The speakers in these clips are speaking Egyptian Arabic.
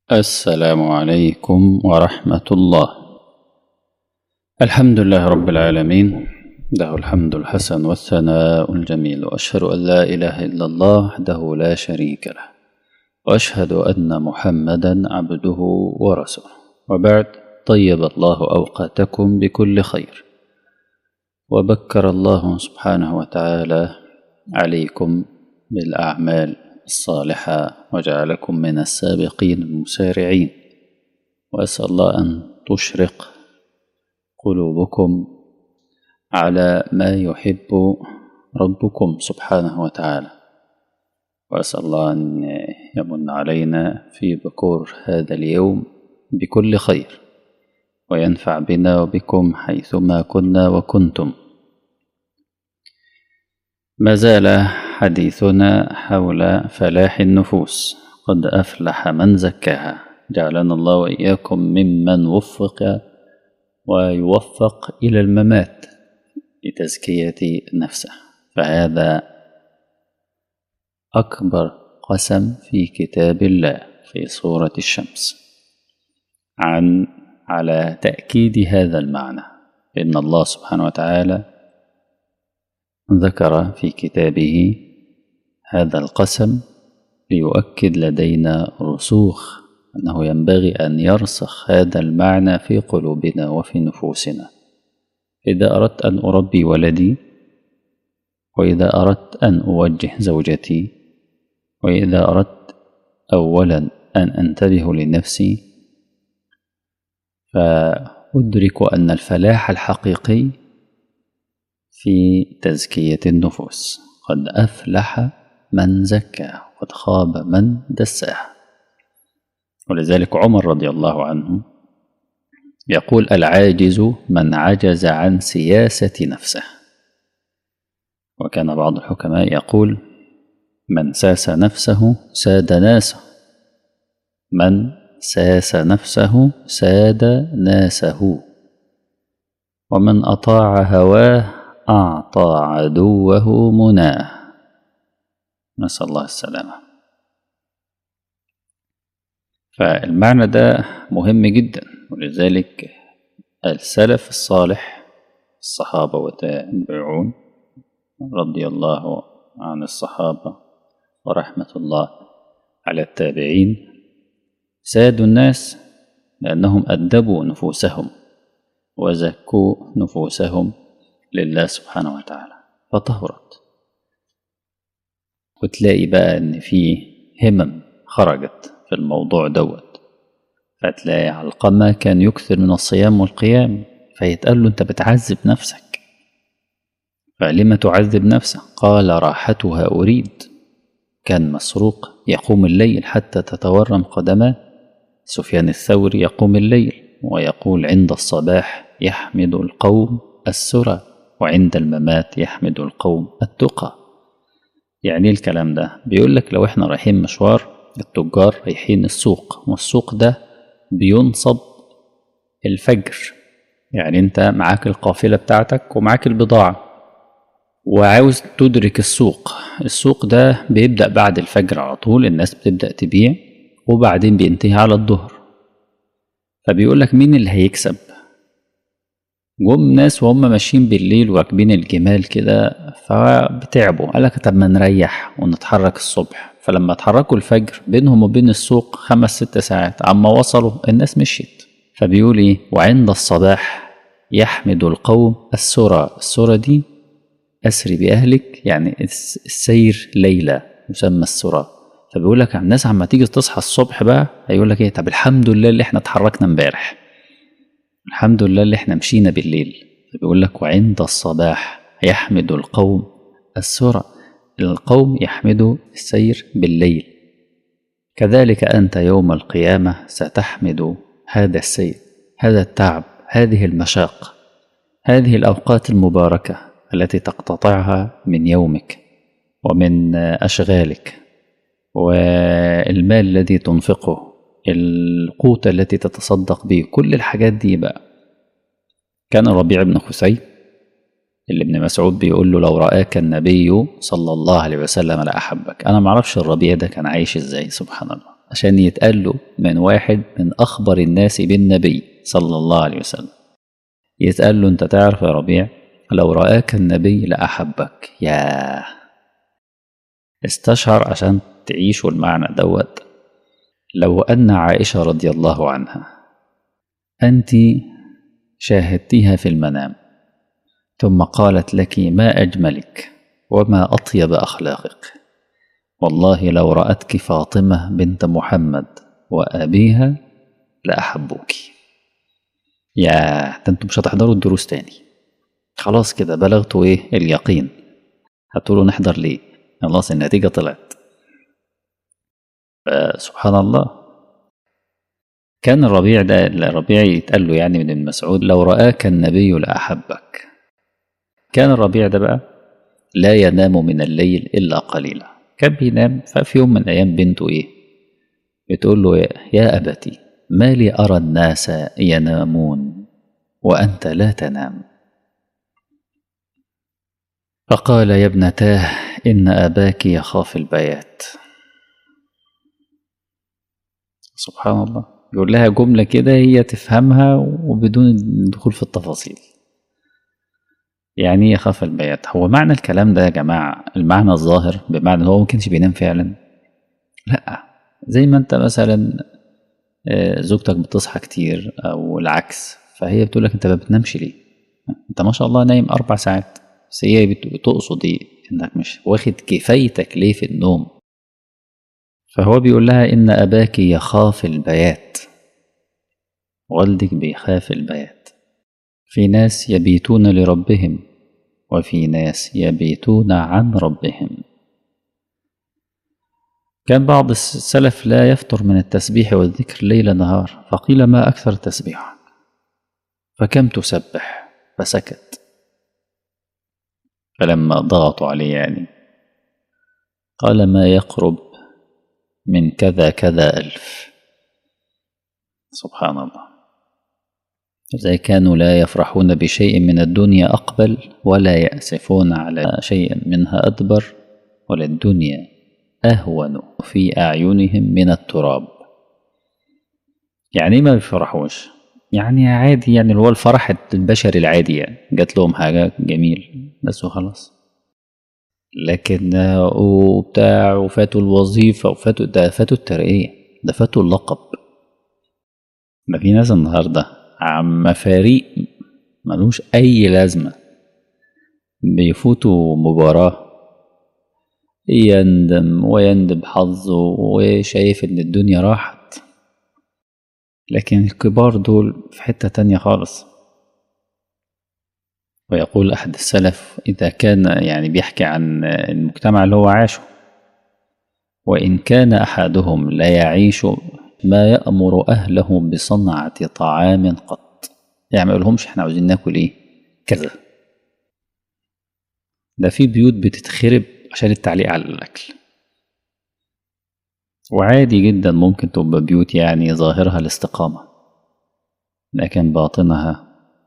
السلام عليكم ورحمة الله الحمد لله رب العالمين له الحمد الحسن والثناء الجميل وأشهد أن لا إله إلا الله وحده لا شريك له وأشهد أن محمدا عبده ورسوله وبعد طيب الله أوقاتكم بكل خير وبكر الله سبحانه وتعالى عليكم بالأعمال الصالحة وجعلكم من السابقين المسارعين وأسأل الله أن تشرق قلوبكم على ما يحب ربكم سبحانه وتعالى وأسأل الله أن يمن علينا في بكور هذا اليوم بكل خير وينفع بنا وبكم حيثما كنا وكنتم ما زال حديثنا حول فلاح النفوس قد أفلح من زكاها جعلنا الله وإياكم ممن وفق ويوفق إلى الممات لتزكية نفسه فهذا أكبر قسم في كتاب الله في سورة الشمس عن على تأكيد هذا المعنى إن الله سبحانه وتعالى ذكر في كتابه هذا القسم ليؤكد لدينا رسوخ أنه ينبغي أن يرسخ هذا المعنى في قلوبنا وفي نفوسنا إذا أردت أن أربي ولدي وإذا أردت أن أوجه زوجتي وإذا أردت أولا أن أنتبه لنفسي فأدرك أن الفلاح الحقيقي في تزكية النفوس قد أفلح من زكاه قد خاب من دساه ولذلك عمر رضي الله عنه يقول العاجز من عجز عن سياسة نفسه وكان بعض الحكماء يقول من ساس نفسه ساد ناسه من ساس نفسه ساد ناسه ومن أطاع هواه أعطى عدوه مناه نسأل الله السلامة فالمعنى ده مهم جدا ولذلك السلف الصالح الصحابة والتابعون رضي الله عن الصحابة ورحمة الله على التابعين سادوا الناس لأنهم أدبوا نفوسهم وزكوا نفوسهم لله سبحانه وتعالى فطهرت وتلاقي بقى ان في همم خرجت في الموضوع دوت فتلاقي علقمة كان يكثر من الصيام والقيام فيتقال له انت بتعذب نفسك فلما تعذب نفسك قال راحتها أريد كان مسروق يقوم الليل حتى تتورم قدماه سفيان الثوري يقوم الليل ويقول عند الصباح يحمد القوم السرى وعند الممات يحمد القوم التقى يعني ايه الكلام ده بيقول لك لو احنا رايحين مشوار التجار رايحين السوق والسوق ده بينصب الفجر يعني انت معاك القافلة بتاعتك ومعاك البضاعة وعاوز تدرك السوق السوق ده بيبدأ بعد الفجر على طول الناس بتبدأ تبيع وبعدين بينتهي على الظهر فبيقول لك مين اللي هيكسب جم ناس وهم ماشيين بالليل وراكبين الجمال كده فبتعبوا قال لك طب ما نريح ونتحرك الصبح فلما اتحركوا الفجر بينهم وبين السوق خمس ست ساعات عما وصلوا الناس مشيت فبيقول ايه وعند الصباح يحمد القوم السرى السرى دي أسري بأهلك يعني السير ليلة يسمى السرى فبيقول لك الناس عما تيجي تصحى الصبح بقى هيقول لك ايه طب الحمد لله اللي احنا اتحركنا امبارح الحمد لله اللي احنا مشينا بالليل فبيقول لك وعند الصباح يحمد القوم السرى القوم يحمدوا السير بالليل كذلك أنت يوم القيامة ستحمد هذا السير هذا التعب هذه المشاق هذه الأوقات المباركة التي تقتطعها من يومك ومن أشغالك والمال الذي تنفقه القوت التي تتصدق به كل الحاجات دي بقى كان ربيع بن خثيم اللي ابن مسعود بيقول له لو رآك النبي صلى الله عليه وسلم لأحبك أنا معرفش الربيع ده كان عايش إزاي سبحان الله عشان يتقال له من واحد من أخبر الناس بالنبي صلى الله عليه وسلم يتقال له أنت تعرف يا ربيع لو رآك النبي لأحبك ياه استشعر عشان تعيشوا المعنى دوت لو أن عائشة رضي الله عنها أنت شاهدتيها في المنام ثم قالت لك ما أجملك وما أطيب أخلاقك والله لو رأتك فاطمة بنت محمد وأبيها لأحبوك يا ده انتم مش هتحضروا الدروس تاني خلاص كده بلغتوا ايه اليقين هتقولوا نحضر ليه خلاص النتيجة طلعت سبحان الله كان الربيع ده الربيع يتقال له يعني من المسعود لو رآك النبي لأحبك كان الربيع ده بقى لا ينام من الليل إلا قليلا كان بينام ففي يوم من الأيام بنته إيه بتقول له يا أبتي ما لي أرى الناس ينامون وأنت لا تنام فقال يا ابنتاه إن أباك يخاف البيات سبحان الله يقول لها جملة كده هي تفهمها وبدون الدخول في التفاصيل يعني ايه يخاف البيات هو معنى الكلام ده يا جماعة المعنى الظاهر بمعنى هو ما كانش بينام فعلا لا زي ما انت مثلا زوجتك بتصحى كتير او العكس فهي بتقول لك انت ما بتنامش ليه انت ما شاء الله نايم اربع ساعات بس هي بتقصد ايه انك مش واخد كفايتك ليه في النوم فهو بيقول لها ان اباك يخاف البيات والدك بيخاف البيات في ناس يبيتون لربهم وفي ناس يبيتون عن ربهم كان بعض السلف لا يفتر من التسبيح والذكر ليل نهار فقيل ما أكثر تسبيحك فكم تسبح فسكت فلما ضغطوا عليه يعني قال ما يقرب من كذا كذا ألف سبحان الله زي كانوا لا يفرحون بشيء من الدنيا أقبل ولا يأسفون على شيء منها أدبر وللدنيا أهون في أعينهم من التراب يعني ما بيفرحوش يعني عادي يعني اللي هو الفرح البشري العادي يعني جات لهم حاجة جميل بس وخلاص لكن وبتاع وفاتوا الوظيفة وفاتوا ده فاتوا الترقية ده فاتوا اللقب ده في ناس النهارده عم فريق ملوش أي لازمة بيفوتوا مباراة يندم ويندب حظه وشايف إن الدنيا راحت لكن الكبار دول في حتة تانية خالص ويقول أحد السلف إذا كان يعني بيحكي عن المجتمع اللي هو عاشه وإن كان أحدهم لا يعيش ما يأمر أهله بصنعة طعام قط يعني ما يقولهمش احنا عاوزين ناكل ايه كذا ده في بيوت بتتخرب عشان التعليق على الأكل وعادي جدا ممكن تبقى بيوت يعني ظاهرها الاستقامة لكن باطنها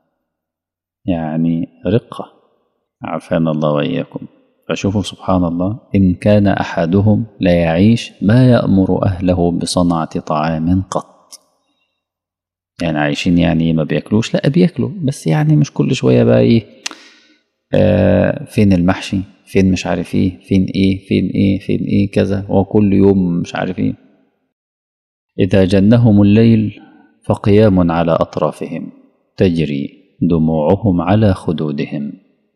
يعني رقة عافانا الله وإياكم فشوفوا سبحان الله إن كان أحدهم لا يعيش ما يأمر أهله بصنعة طعام قط يعني عايشين يعني ما بياكلوش لا بياكلوا بس يعني مش كل شوية بقى إيه آه فين المحشي فين مش عارف ايه فين ايه فين ايه فين ايه كذا وكل يوم مش عارف ايه إذا جنهم الليل فقيام على أطرافهم تجري دموعهم على خدودهم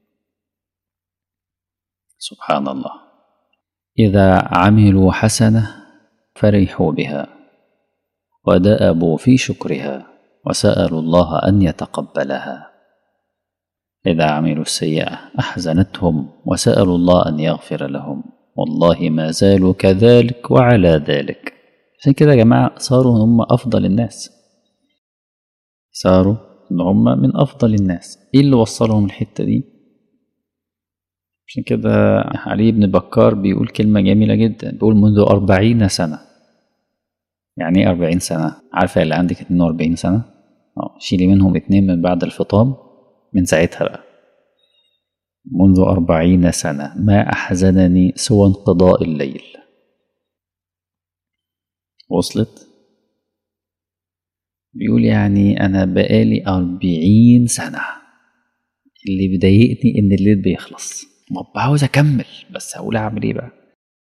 سبحان الله إذا عملوا حسنة فرحوا بها ودأبوا في شكرها وسألوا الله أن يتقبلها إذا عملوا السيئة أحزنتهم وسألوا الله أن يغفر لهم والله ما زالوا كذلك وعلى ذلك عشان كده يا جماعة صاروا هم أفضل الناس صاروا إن هم من أفضل الناس إيه اللي وصلهم الحتة دي عشان كده علي بن بكار بيقول كلمة جميلة جدا بيقول منذ أربعين سنة يعني ايه أربعين سنة عارفة اللي عندك اتنين وأربعين سنة اه شيلي منهم اتنين من بعد الفطام من ساعتها بقى منذ أربعين سنة ما أحزنني سوى انقضاء الليل وصلت بيقول يعني أنا بقالي أربعين سنة اللي بيضايقني إن الليل بيخلص ببقى عاوز أكمل بس هقول أعمل إيه بقى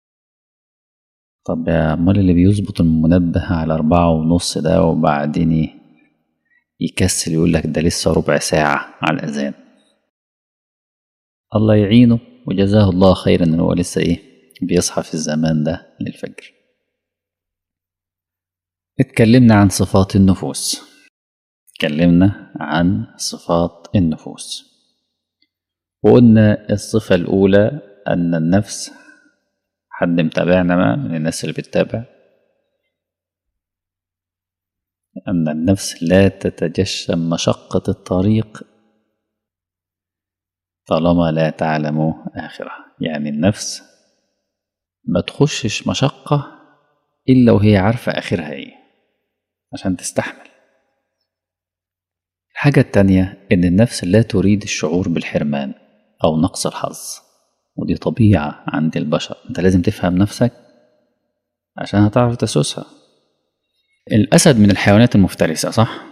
طب يا أمال اللي بيظبط المنبه على أربعة ونص ده وبعدين إيه؟ يكسل يقول لك ده لسه ربع ساعة على الأذان الله يعينه وجزاه الله خيرا إن هو لسه إيه بيصحى في الزمان ده للفجر اتكلمنا عن صفات النفوس اتكلمنا عن صفات النفوس وقلنا الصفة الأولى أن النفس حد متابعنا ما من الناس اللي بتتابع أن النفس لا تتجشم مشقة الطريق طالما لا تعلم آخرة يعني النفس ما تخشش مشقة إلا وهي عارفة آخرها إيه عشان تستحمل الحاجة التانية إن النفس لا تريد الشعور بالحرمان أو نقص الحظ ودي طبيعة عند البشر أنت لازم تفهم نفسك عشان هتعرف تسوسها الأسد من الحيوانات المفترسة صح؟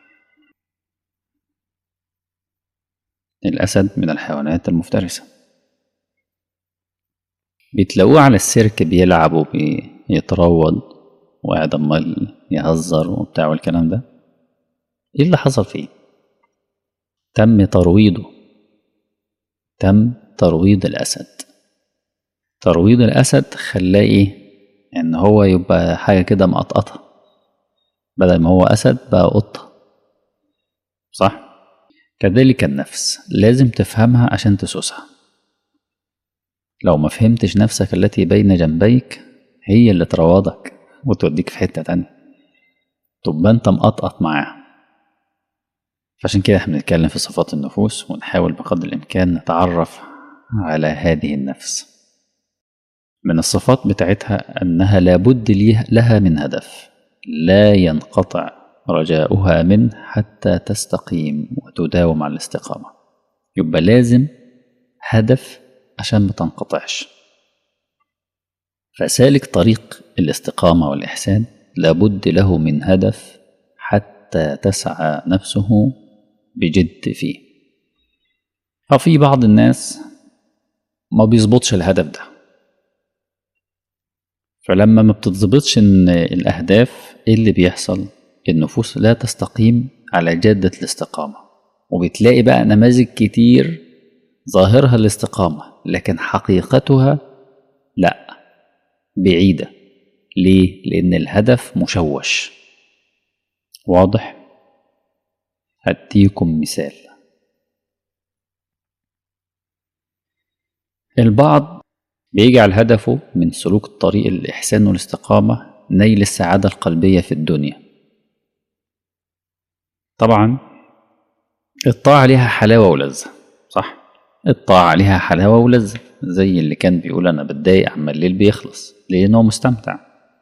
الأسد من الحيوانات المفترسة بتلاقوه على السيرك بيلعب وبيتروض وقاعد أمال يهزر وبتاع والكلام ده إيه اللي حصل فيه؟ تم ترويضه تم ترويض الأسد ترويض الأسد خلاه إيه؟ إن هو يبقى حاجة كده مقطقطة بدل ما هو أسد بقى قطة صح؟ كذلك النفس لازم تفهمها عشان تسوسها لو ما فهمتش نفسك التي بين جنبيك هي اللي تروضك وتوديك في حتة تانية تبقى انت مقطقط معاها فعشان كده احنا بنتكلم في صفات النفوس ونحاول بقدر الإمكان نتعرف على هذه النفس من الصفات بتاعتها أنها لابد لها من هدف لا ينقطع رجاؤها منه حتى تستقيم وتداوم على الاستقامة يبقى لازم هدف عشان ما تنقطعش فسالك طريق الاستقامة والإحسان لابد له من هدف حتى تسعى نفسه بجد فيه ففي بعض الناس ما بيظبطش الهدف ده فلما ما بتتظبطش ان الاهداف ايه اللي بيحصل النفوس لا تستقيم على جادة الاستقامة وبتلاقي بقى نماذج كتير ظاهرها الاستقامة لكن حقيقتها لا بعيدة ليه؟ لأن الهدف مشوش واضح؟ هديكم مثال البعض بيجعل هدفه من سلوك طريق الإحسان والاستقامة نيل السعادة القلبية في الدنيا طبعا الطاعة ليها حلاوة ولذة صح الطاعة ليها حلاوة ولذة زي اللي كان بيقول أنا بتضايق عما الليل بيخلص لأنه مستمتع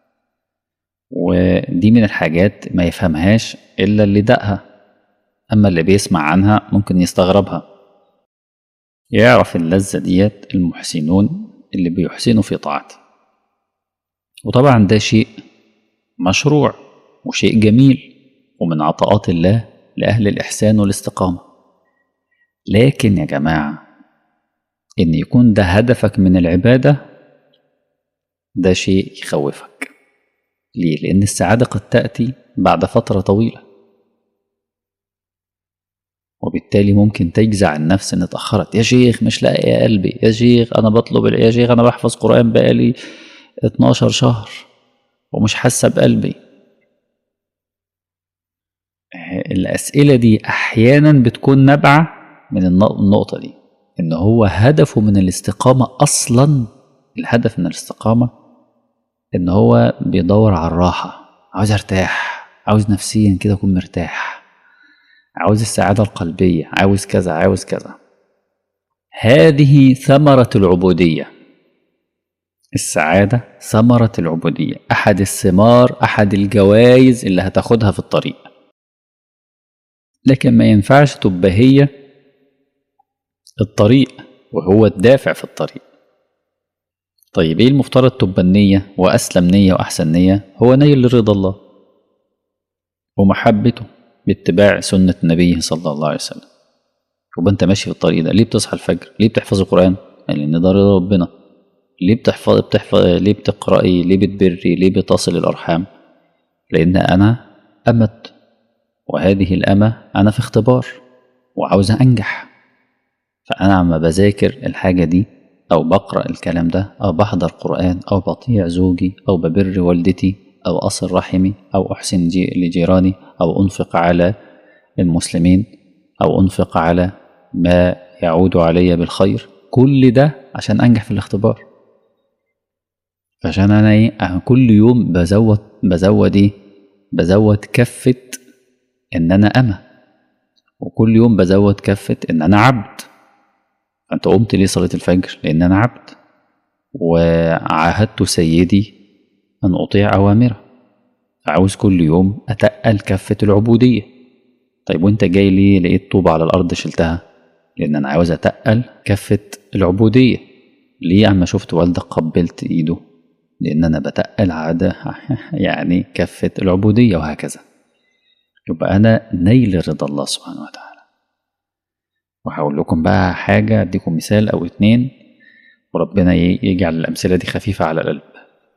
ودي من الحاجات ما يفهمهاش إلا اللي دقها أما اللي بيسمع عنها ممكن يستغربها يعرف اللذة ديت المحسنون اللي بيحسنوا في طاعته وطبعا ده شيء مشروع وشيء جميل ومن عطاءات الله لأهل الإحسان والاستقامة لكن يا جماعة إن يكون ده هدفك من العبادة ده شيء يخوفك ليه؟ لأن السعادة قد تأتي بعد فترة طويلة وبالتالي ممكن تجزع النفس إن اتأخرت يا شيخ مش لاقي يا قلبي يا شيخ أنا بطلب يا شيخ أنا بحفظ قرآن بقالي 12 شهر ومش حاسة بقلبي الأسئلة دي أحيانا بتكون نابعة من النقطة دي إن هو هدفه من الاستقامة أصلا الهدف من الاستقامة إن هو بيدور على الراحة عاوز أرتاح عاوز نفسيا كده أكون مرتاح عاوز السعادة القلبية عاوز كذا عاوز كذا هذه ثمرة العبودية السعادة ثمرة العبودية أحد الثمار أحد الجوائز اللي هتاخدها في الطريق لكن ما ينفعش تبقى هي الطريق وهو الدافع في الطريق طيب ايه المفترض تبقى النية وأسلم نية وأحسن نية هو نيل رضا الله ومحبته باتباع سنة النبي صلى الله عليه وسلم يبقى انت ماشي في الطريق ده ليه بتصحى الفجر ليه بتحفظ القرآن يعني لان ده رضا ربنا ليه بتحفظ بتحفظ ليه بتقرأي ليه بتبري ليه بتصل الأرحام لأن أنا أمت وهذه الأمة أنا في اختبار وعاوزة أنجح فأنا عم بذاكر الحاجة دي أو بقرأ الكلام ده أو بحضر قرآن أو بطيع زوجي أو ببر والدتي أو أصل رحمي أو أحسن جي لجيراني أو أنفق على المسلمين أو أنفق على ما يعود علي بالخير كل ده عشان أنجح في الاختبار عشان أنا إيه أنا كل يوم بزود بزود إيه بزود كفة إن أنا أمة وكل يوم بزود كفة إن أنا عبد فأنت قمت ليه صلاة الفجر لأن أنا عبد وعاهدت سيدي أن أطيع أوامره فعاوز كل يوم أتقل كفة العبودية طيب وانت جاي ليه لقيت طوبة على الأرض شلتها لأن أنا عاوز أتقل كفة العبودية ليه أما شفت والدك قبلت إيده لأن أنا بتقل عادة يعني كفة العبودية وهكذا يبقى أنا نيل رضا الله سبحانه وتعالى وهقول لكم بقى حاجة أديكم مثال أو اتنين وربنا يجعل الأمثلة دي خفيفة على القلب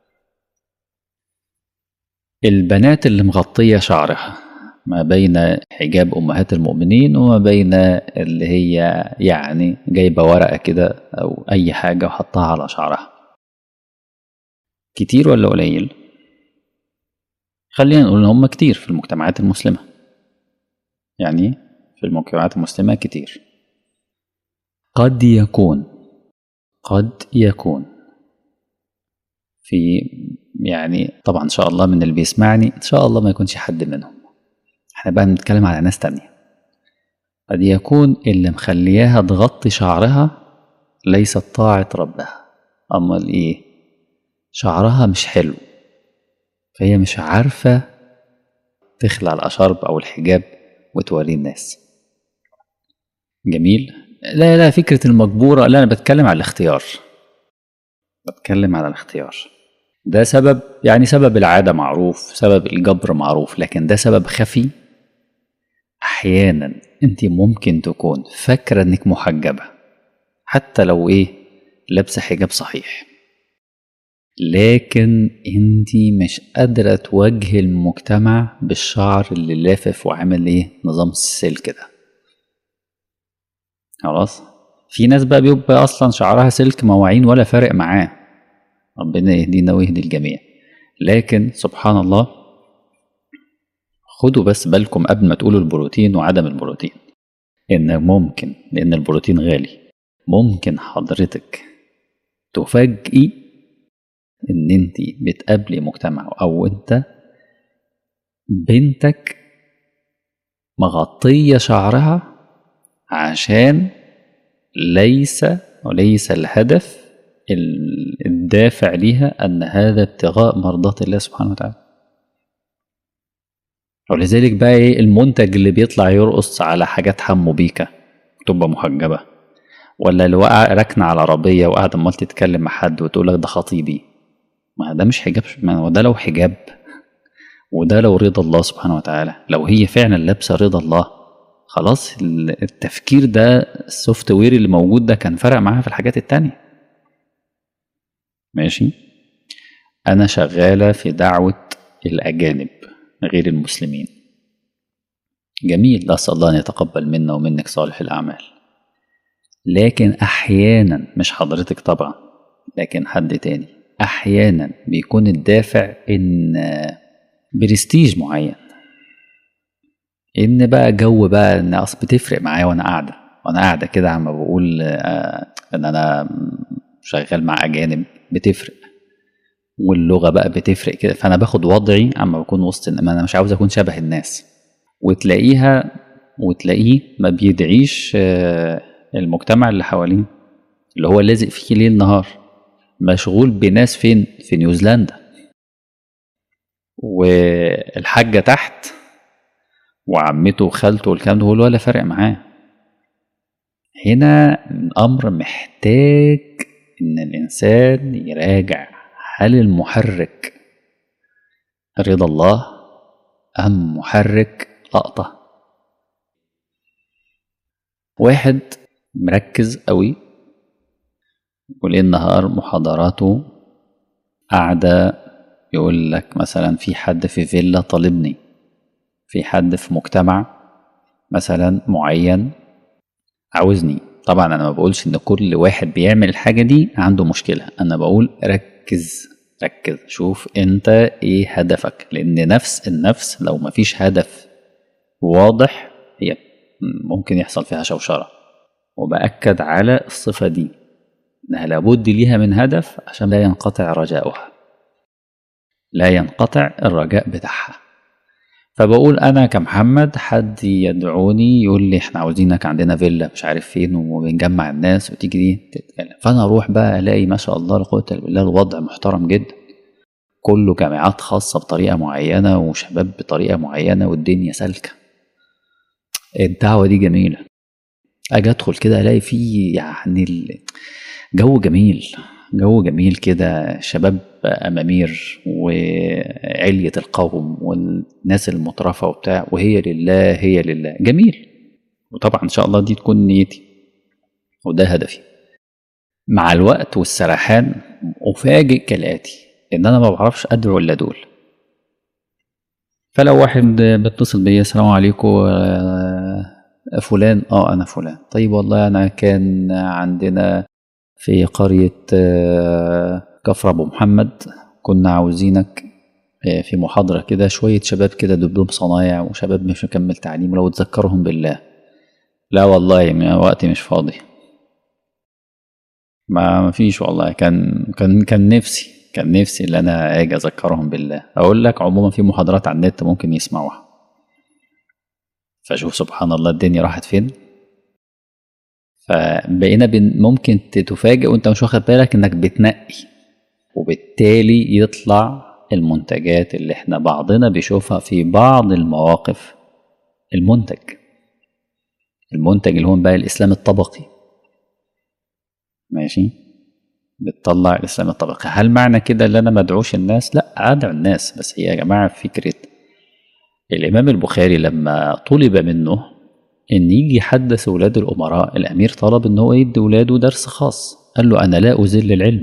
البنات اللي مغطية شعرها ما بين حجاب أمهات المؤمنين وما بين اللي هي يعني جايبة ورقة كده أو أي حاجة وحطها على شعرها كتير ولا قليل؟ خلينا نقول إن هم كتير في المجتمعات المسلمة يعني في المجتمعات المسلمة كتير قد يكون قد يكون في يعني طبعا ان شاء الله من اللي بيسمعني ان شاء الله ما يكونش حد منهم احنا بقى بنتكلم على ناس تانية قد يكون اللي مخلياها تغطي شعرها ليست طاعة ربها أمال إيه شعرها مش حلو فهي مش عارفة تخلع الأشرب أو الحجاب وتوريه الناس جميل لا لا فكرة المجبورة لا أنا بتكلم على الاختيار بتكلم على الاختيار ده سبب يعني سبب العادة معروف سبب الجبر معروف لكن ده سبب خفي أحيانا أنت ممكن تكون فاكرة إنك محجبة حتى لو إيه لابسة حجاب صحيح لكن أنت مش قادرة تواجهي المجتمع بالشعر اللي لافف وعامل إيه نظام السلك ده خلاص في ناس بقى بيبقى أصلا شعرها سلك مواعين ولا فارق معاه ربنا يهدينا ويهدي الجميع لكن سبحان الله خدوا بس بالكم قبل ما تقولوا البروتين وعدم البروتين ان ممكن لان البروتين غالي ممكن حضرتك تفاجئي ان انت بتقابلي مجتمع او انت بنتك مغطية شعرها عشان ليس وليس الهدف الدافع ليها أن هذا ابتغاء مرضات الله سبحانه وتعالى ولذلك بقى ايه المنتج اللي بيطلع يرقص على حاجات حمو بيكا تبقى محجبة ولا اللي وقع راكنة على عربية وقاعدة امال تتكلم مع حد وتقول لك ده خطيبي ما ده مش حجاب ما هو ده لو حجاب وده لو رضا الله سبحانه وتعالى لو هي فعلا لابسة رضا الله خلاص التفكير ده السوفت وير اللي موجود ده كان فرق معاها في الحاجات التانية ماشي أنا شغالة في دعوة الأجانب غير المسلمين جميل أسأل الله أن يتقبل منا ومنك صالح الأعمال لكن أحيانا مش حضرتك طبعا لكن حد تاني أحيانا بيكون الدافع إن برستيج معين إن بقى جو بقى إن أصل بتفرق معايا وأنا قاعدة وأنا قاعدة كده عم بقول إن أنا شغال مع أجانب بتفرق واللغة بقى بتفرق كده فأنا باخد وضعي أما بكون وسط ما أنا مش عاوز أكون شبه الناس وتلاقيها وتلاقيه ما بيدعيش المجتمع اللي حواليه اللي هو لازق فيه ليل نهار مشغول بناس فين في نيوزيلندا والحاجة تحت وعمته وخالته والكلام ده هو ولا فارق معاه هنا الأمر محتاج إن الإنسان يراجع هل المحرك رضا الله أم محرك لقطة واحد مركز قوي وليل نهار محاضراته قاعدة يقول لك مثلا في حد في فيلا طالبني في حد في مجتمع مثلا معين عاوزني طبعا انا ما بقولش ان كل واحد بيعمل الحاجة دي عنده مشكلة انا بقول ركز ركز شوف انت ايه هدفك لان نفس النفس لو مفيش هدف واضح هي ممكن يحصل فيها شوشرة وبأكد على الصفة دي انها لابد ليها من هدف عشان لا ينقطع رجاؤها لا ينقطع الرجاء بتاعها فبقول انا كمحمد حد يدعوني يقول لي احنا عاوزينك عندنا فيلا مش عارف فين وبنجمع الناس وتيجي دي تتكلم فانا اروح بقى الاقي ما شاء الله لا قوه الا بالله الوضع محترم جدا كله جامعات خاصه بطريقه معينه وشباب بطريقه معينه والدنيا سالكه الدعوه دي جميله اجي ادخل كده الاقي فيه يعني جو جميل جو جميل كده شباب أمامير وعلية القوم والناس المترفة وبتاع وهي لله هي لله جميل وطبعا إن شاء الله دي تكون نيتي وده هدفي مع الوقت والسرحان أفاجئ كالآتي إن أنا ما بعرفش أدعو إلا دول فلو واحد بيتصل بيا السلام عليكم فلان اه انا فلان طيب والله انا كان عندنا في قرية كفر أبو محمد كنا عاوزينك في محاضرة كده شوية شباب كده دبلوم صنايع وشباب مش مكمل تعليم لو تذكرهم بالله لا والله وقتي مش فاضي ما فيش والله كان كان كان نفسي كان نفسي ان انا اجي اذكرهم بالله اقول لك عموما في محاضرات على النت ممكن يسمعوها فشوف سبحان الله الدنيا راحت فين فبقينا ممكن تتفاجئ وانت مش واخد بالك انك بتنقي وبالتالي يطلع المنتجات اللي احنا بعضنا بيشوفها في بعض المواقف المنتج المنتج اللي هو بقى الاسلام الطبقي ماشي بتطلع الاسلام الطبقي هل معنى كده ان انا مدعوش الناس لا ادعو الناس بس هي يا جماعه فكره الامام البخاري لما طلب منه ان يجي يحدث ولاد الامراء الامير طلب ان هو يدي ولاده درس خاص قال له انا لا ازل العلم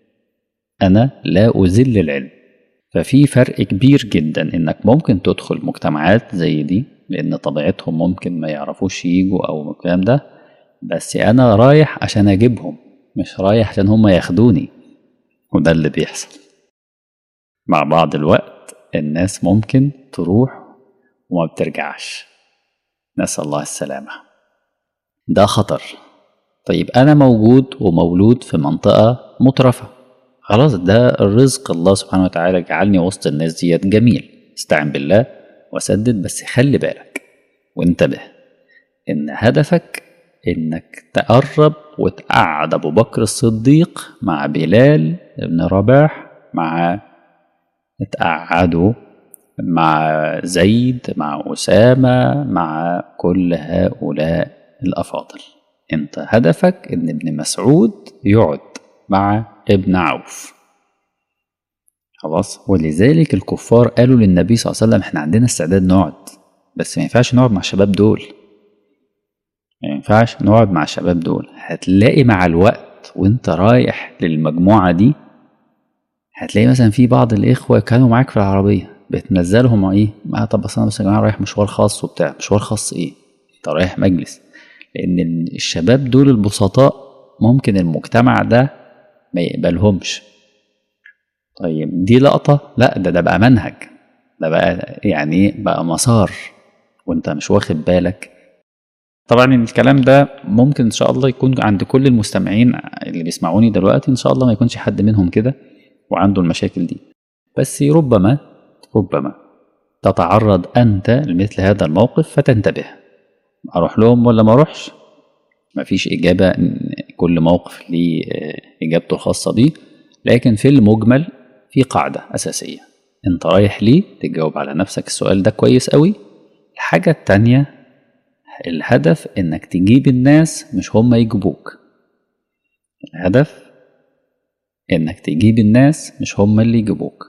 انا لا ازل العلم ففي فرق كبير جدا انك ممكن تدخل مجتمعات زي دي لان طبيعتهم ممكن ما يعرفوش يجوا او الكلام ده بس انا رايح عشان اجيبهم مش رايح عشان هم ياخدوني وده اللي بيحصل مع بعض الوقت الناس ممكن تروح وما بترجعش نسأل الله السلامة ده خطر طيب أنا موجود ومولود في منطقة مترفة خلاص ده الرزق الله سبحانه وتعالى جعلني وسط الناس ديت جميل استعن بالله وسدد بس خلي بالك وانتبه ان هدفك انك تقرب وتقعد ابو بكر الصديق مع بلال بن رباح مع تقعدوا مع زيد مع أسامة مع كل هؤلاء الأفاضل أنت هدفك إن ابن مسعود يقعد مع ابن عوف خلاص ولذلك الكفار قالوا للنبي صلى الله عليه وسلم احنا عندنا استعداد نقعد بس ما ينفعش نقعد مع الشباب دول ما ينفعش نقعد مع الشباب دول هتلاقي مع الوقت وانت رايح للمجموعة دي هتلاقي مثلا في بعض الإخوة كانوا معاك في العربية بتنزلهم ايه ما طب بس انا بس يا جماعه رايح مشوار خاص وبتاع مشوار خاص ايه انت رايح مجلس لان الشباب دول البسطاء ممكن المجتمع ده ما يقبلهمش طيب دي لقطة لا ده ده بقى منهج ده بقى يعني ايه بقى مسار وانت مش واخد بالك طبعا الكلام ده ممكن ان شاء الله يكون عند كل المستمعين اللي بيسمعوني دلوقتي ان شاء الله ما يكونش حد منهم كده وعنده المشاكل دي بس ربما ربما تتعرض أنت لمثل هذا الموقف فتنتبه أروح لهم ولا ما أروحش مفيش إجابة كل موقف ليه إجابته الخاصة بيه لكن في المجمل في قاعدة أساسية أنت رايح ليه تجاوب على نفسك السؤال ده كويس قوي الحاجة التانية الهدف إنك تجيب الناس مش هم يجيبوك الهدف إنك تجيب الناس مش هم اللي يجيبوك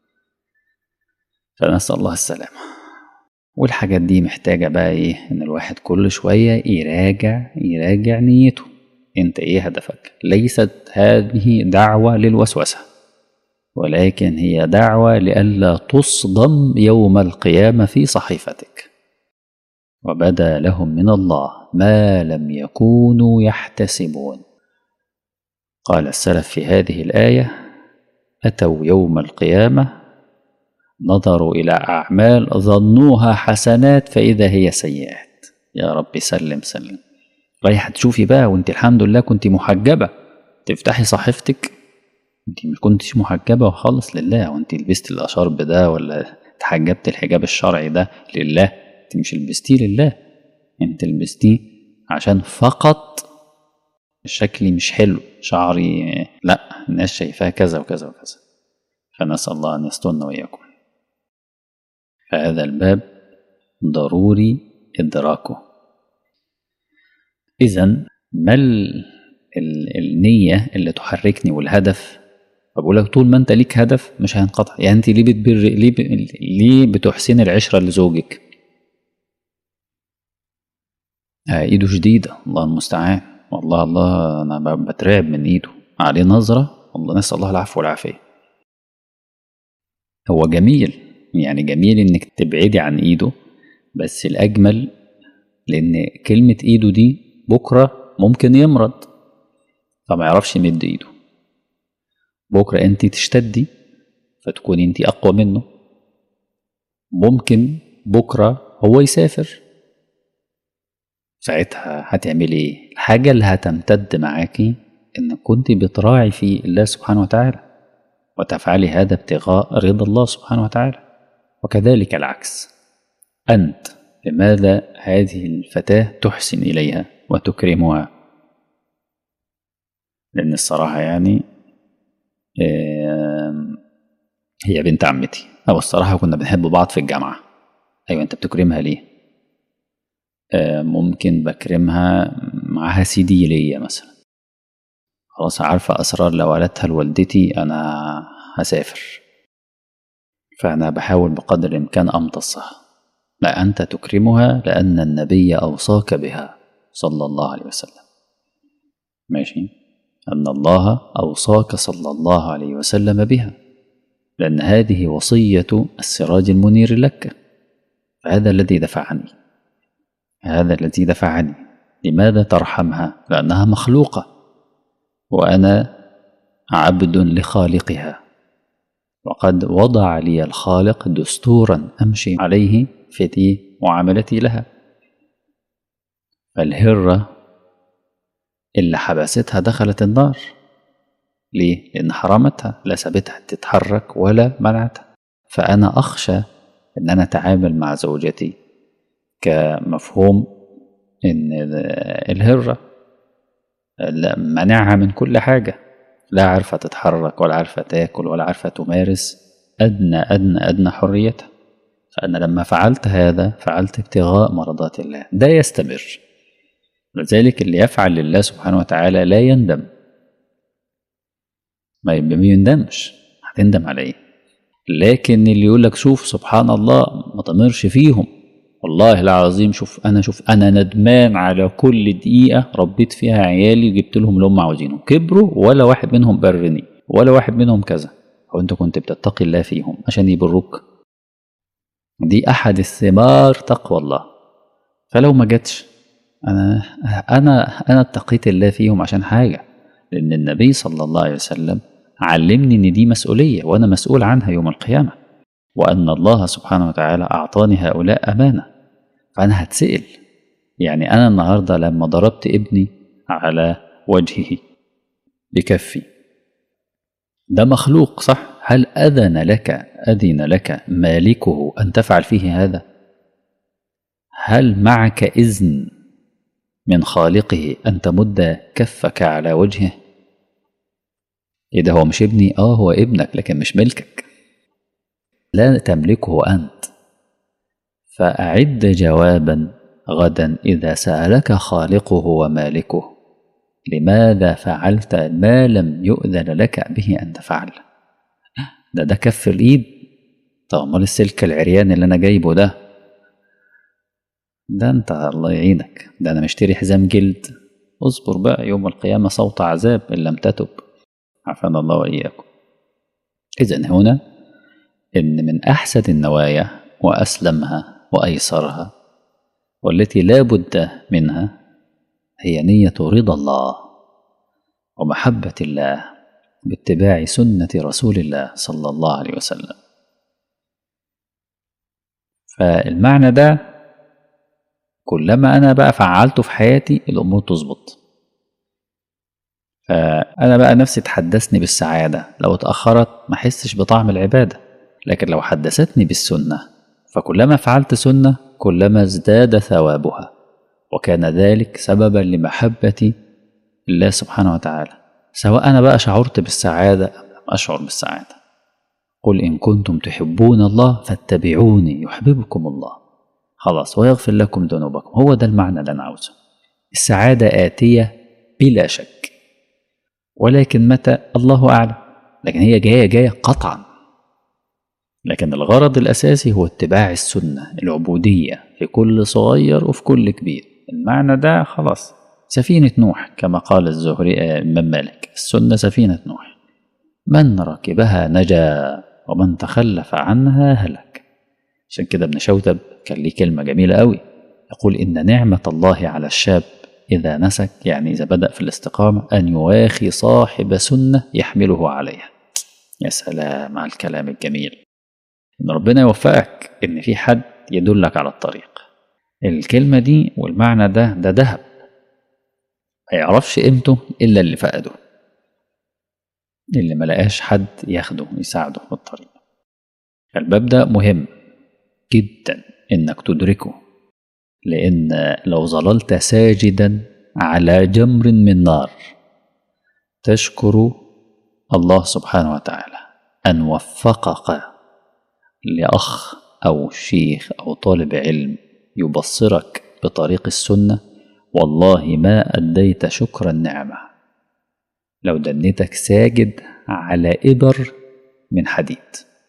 فنسأل الله السلامة والحاجات دي محتاجة بقى إيه إن الواحد كل شوية يراجع يراجع نيته أنت إيه هدفك ليست هذه دعوة للوسوسة ولكن هي دعوة لئلا تصدم يوم القيامة في صحيفتك وبدا لهم من الله ما لم يكونوا يحتسبون قال السلف في هذه الآية أتوا يوم القيامة نظروا إلى أعمال ظنوها حسنات فإذا هي سيئات يا رب سلم سلم رايحة تشوفي بقى وانت الحمد لله كنت محجبة تفتحي صحيفتك انت ما كنتش محجبة خالص لله وانت لبست الأشارب ده ولا تحجبت الحجاب الشرعي ده لله انت مش لبستيه لله انت لبستيه عشان فقط شكلي مش حلو شعري لا الناس شايفاه كذا وكذا وكذا فنسأل الله أن يسترنا وإياكم فهذا الباب ضروري إدراكه إذا ما النية اللي تحركني والهدف فبقول لك طول ما أنت ليك هدف مش هينقطع يعني أنت ليه بتبر ليه ب... ليه بتحسن العشرة لزوجك؟ آه إيده شديدة الله المستعان والله الله أنا بترعب من إيده عليه نظرة والله نسأل الله العفو والعافية هو جميل يعني جميل إنك تبعدي عن إيده بس الأجمل لأن كلمة إيده دي بكرة ممكن يمرض فما يعرفش يمد إيده بكرة أنت تشتدي فتكوني أنت أقوى منه ممكن بكرة هو يسافر ساعتها هتعملي ايه الحاجة اللي هتمتد معاكي انك كنت بتراعي في الله سبحانه وتعالى وتفعلي هذا ابتغاء رضا الله سبحانه وتعالى وكذلك العكس أنت لماذا هذه الفتاة تحسن إليها وتكرمها لأن الصراحة يعني هي بنت عمتي أو الصراحة كنا بنحب بعض في الجامعة أيوة أنت بتكرمها ليه ممكن بكرمها معاها سي دي ليا مثلا خلاص عارفة أسرار لو قالتها لوالدتي أنا هسافر فأنا بحاول بقدر الإمكان أمتصها لا أنت تكرمها لأن النبي أوصاك بها صلى الله عليه وسلم ماشي أن الله أوصاك صلى الله عليه وسلم بها لأن هذه وصية السراج المنير لك فهذا الذي دفعني هذا الذي دفعني لماذا ترحمها لأنها مخلوقة وأنا عبد لخالقها وقد وضع لي الخالق دستورا أمشي عليه في معاملتي لها فالهرة اللي حبستها دخلت النار ليه؟ لأن حرمتها لا سابتها تتحرك ولا منعتها فأنا أخشى أن أنا أتعامل مع زوجتي كمفهوم ان الهرة منعها من كل حاجة لا عارفة تتحرك ولا عارفة تاكل ولا عارفة تمارس أدنى أدنى أدنى حريتها فأنا لما فعلت هذا فعلت ابتغاء مرضات الله ده يستمر لذلك اللي يفعل لله سبحانه وتعالى لا يندم ما يندمش هتندم على ايه لكن اللي يقول لك شوف سبحان الله ما تمرش فيهم والله العظيم شوف انا شوف انا ندمان على كل دقيقه ربيت فيها عيالي وجبت لهم اللي هم عاوزينه كبروا ولا واحد منهم برني ولا واحد منهم كذا هو انت كنت بتتقي الله فيهم عشان يبروك دي احد الثمار تقوى الله فلو ما جاتش انا انا انا اتقيت الله فيهم عشان حاجه لان النبي صلى الله عليه وسلم علمني ان دي مسؤوليه وانا مسؤول عنها يوم القيامه وأن الله سبحانه وتعالى أعطاني هؤلاء أمانة فأنا هتسأل يعني أنا النهاردة لما ضربت ابني على وجهه بكفي ده مخلوق صح هل أذن لك أذن لك مالكه أن تفعل فيه هذا هل معك إذن من خالقه أن تمد كفك على وجهه إيه ده هو مش ابني آه هو ابنك لكن مش ملكك لا تملكه أنت فأعد جوابا غدا إذا سألك خالقه ومالكه لماذا فعلت ما لم يؤذن لك به أن تفعل ده ده كف الإيد طب امال السلك العريان اللي أنا جايبه ده ده أنت الله يعينك ده أنا مشتري حزام جلد اصبر بقى يوم القيامة صوت عذاب إن لم تتب عافانا الله وإياكم إذا هنا إن من أحسن النوايا وأسلمها وأيسرها والتي لا بد منها هي نية رضا الله ومحبة الله باتباع سنة رسول الله صلى الله عليه وسلم فالمعنى ده كلما أنا بقى فعلته في حياتي الأمور تظبط فأنا بقى نفسي تحدثني بالسعادة لو اتأخرت ما أحسش بطعم العبادة لكن لو حدثتني بالسنة فكلما فعلت سنة كلما ازداد ثوابها وكان ذلك سببا لمحبة الله سبحانه وتعالى سواء أنا بقى شعرت بالسعادة أم لم أشعر بالسعادة قل إن كنتم تحبون الله فاتبعوني يحببكم الله خلاص ويغفر لكم ذنوبكم هو ده المعنى اللي أنا عاوزه السعادة آتية بلا شك ولكن متى الله أعلم لكن هي جاية جاية قطعا لكن الغرض الأساسي هو اتباع السنة العبودية في كل صغير وفي كل كبير المعنى ده خلاص سفينة نوح كما قال الزهري من مالك السنة سفينة نوح من ركبها نجا ومن تخلف عنها هلك عشان كده ابن شوتب كان ليه كلمة جميلة قوي يقول إن نعمة الله على الشاب إذا نسك يعني إذا بدأ في الاستقامة أن يواخي صاحب سنة يحمله عليها يا سلام على الكلام الجميل إن ربنا يوفقك إن في حد يدلك على الطريق الكلمة دي والمعنى ده ده ذهب ما يعرفش قيمته إلا اللي فقده اللي ما لقاش حد ياخده يساعده في الطريق الباب ده مهم جدا إنك تدركه لأن لو ظللت ساجدا على جمر من نار تشكر الله سبحانه وتعالى أن وفقك لأخ أو شيخ أو طالب علم يبصرك بطريق السنة والله ما أديت شكر النعمة لو دنيتك ساجد على إبر من حديد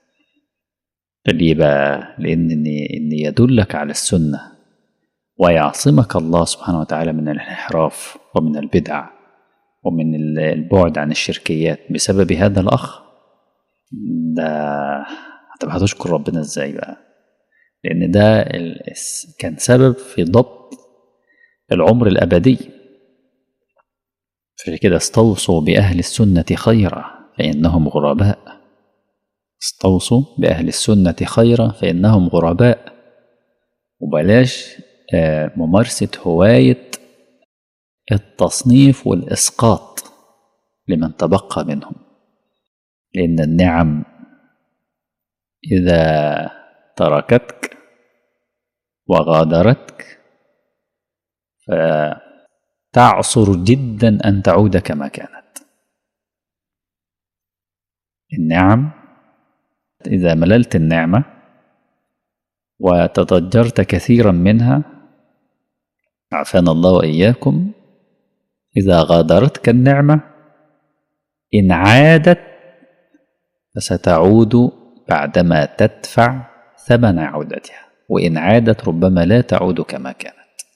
ليه بقى لأن إن يدلك على السنة ويعصمك الله سبحانه وتعالى من الانحراف ومن البدع ومن البعد عن الشركيات بسبب هذا الأخ ده طب هتشكر ربنا ازاي بقى لأن ده كان سبب في ضبط العمر الأبدي في كده استوصوا بأهل السنة خيرا فإنهم غرباء استوصوا بأهل السنة خيرا فإنهم غرباء وبلاش ممارسة هواية التصنيف والإسقاط لمن تبقى منهم لأن النعم إذا تركتك وغادرتك فتعصر جدا أن تعود كما كانت النعم إذا مللت النعمة وتضجرت كثيرا منها عافانا الله وإياكم إذا غادرتك النعمة إن عادت فستعود بعدما تدفع ثمن عودتها وإن عادت ربما لا تعود كما كانت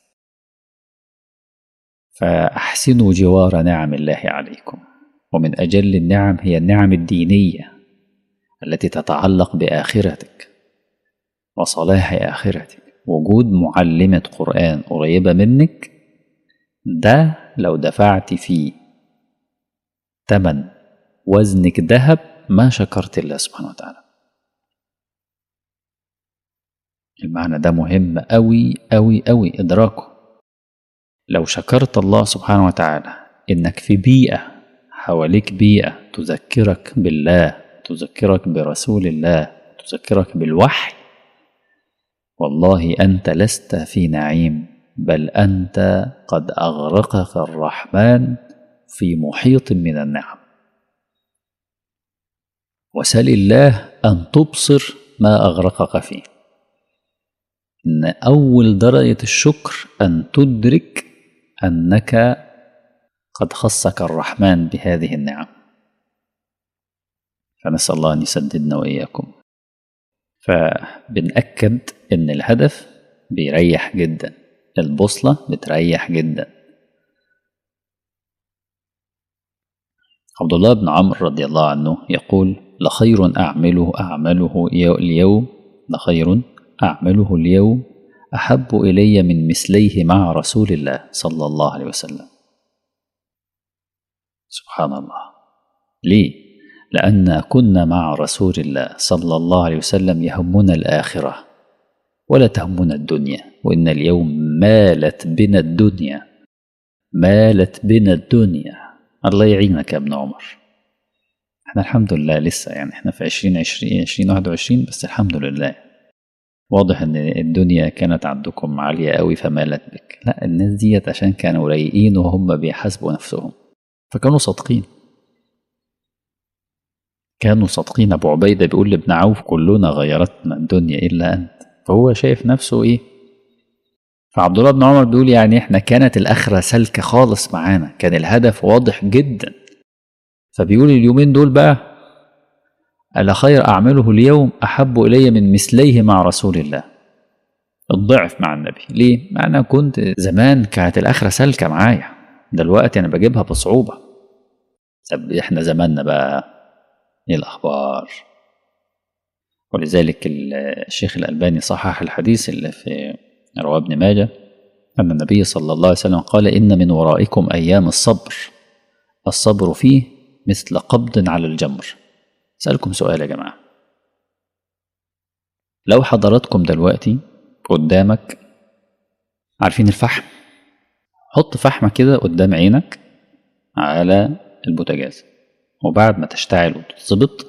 فأحسنوا جوار نعم الله عليكم ومن أجل النعم هي النعم الدينية التي تتعلق بآخرتك وصلاح آخرتك وجود معلمة قرآن قريبة منك ده لو دفعت فيه تمن وزنك ذهب ما شكرت الله سبحانه وتعالى المعنى ده مهم أوي أوي أوي إدراكه لو شكرت الله سبحانه وتعالى إنك في بيئة حواليك بيئة تذكرك بالله تذكرك برسول الله تذكرك بالوحي والله أنت لست في نعيم بل أنت قد أغرقك الرحمن في محيط من النعم وسل الله أن تبصر ما أغرقك فيه إن أول درجة الشكر أن تدرك أنك قد خصك الرحمن بهذه النعم فنسأل الله أن يسددنا وإياكم فبنأكد إن الهدف بيريح جدا البوصلة بتريح جدا عبد الله بن عمرو رضي الله عنه يقول لخير أعمله أعمله اليوم لخير أعمله اليوم أحب إلي من مثليه مع رسول الله صلى الله عليه وسلم سبحان الله ليه؟ لأن كنا مع رسول الله صلى الله عليه وسلم يهمنا الآخرة ولا تهمنا الدنيا وإن اليوم مالت بنا الدنيا مالت بنا الدنيا الله يعينك يا ابن عمر احنا الحمد لله لسه يعني احنا في عشرين عشرين عشرين واحد وعشرين بس الحمد لله واضح ان الدنيا كانت عندكم عالية قوي فمالت بك لا الناس ديت عشان كانوا رايقين وهم بيحاسبوا نفسهم فكانوا صادقين كانوا صادقين ابو عبيدة بيقول لابن عوف كلنا غيرتنا الدنيا الا انت فهو شايف نفسه ايه فعبد الله بن عمر بيقول يعني احنا كانت الاخره سالكه خالص معانا كان الهدف واضح جدا فبيقول اليومين دول بقى ألا خير أعمله اليوم أحب إلي من مثليه مع رسول الله الضعف مع النبي ليه؟ مع أنا كنت زمان كانت الآخرة سالكة معايا دلوقتي أنا بجيبها بصعوبة طب إحنا زماننا بقى إيه الأخبار ولذلك الشيخ الألباني صحح الحديث اللي في رواه ابن ماجه أن النبي صلى الله عليه وسلم قال إن من ورائكم أيام الصبر الصبر فيه مثل قبض على الجمر أسألكم سؤال يا جماعة لو حضراتكم دلوقتي قدامك عارفين الفحم حط فحمة كده قدام عينك على البوتاجاز وبعد ما تشتعل وتتظبط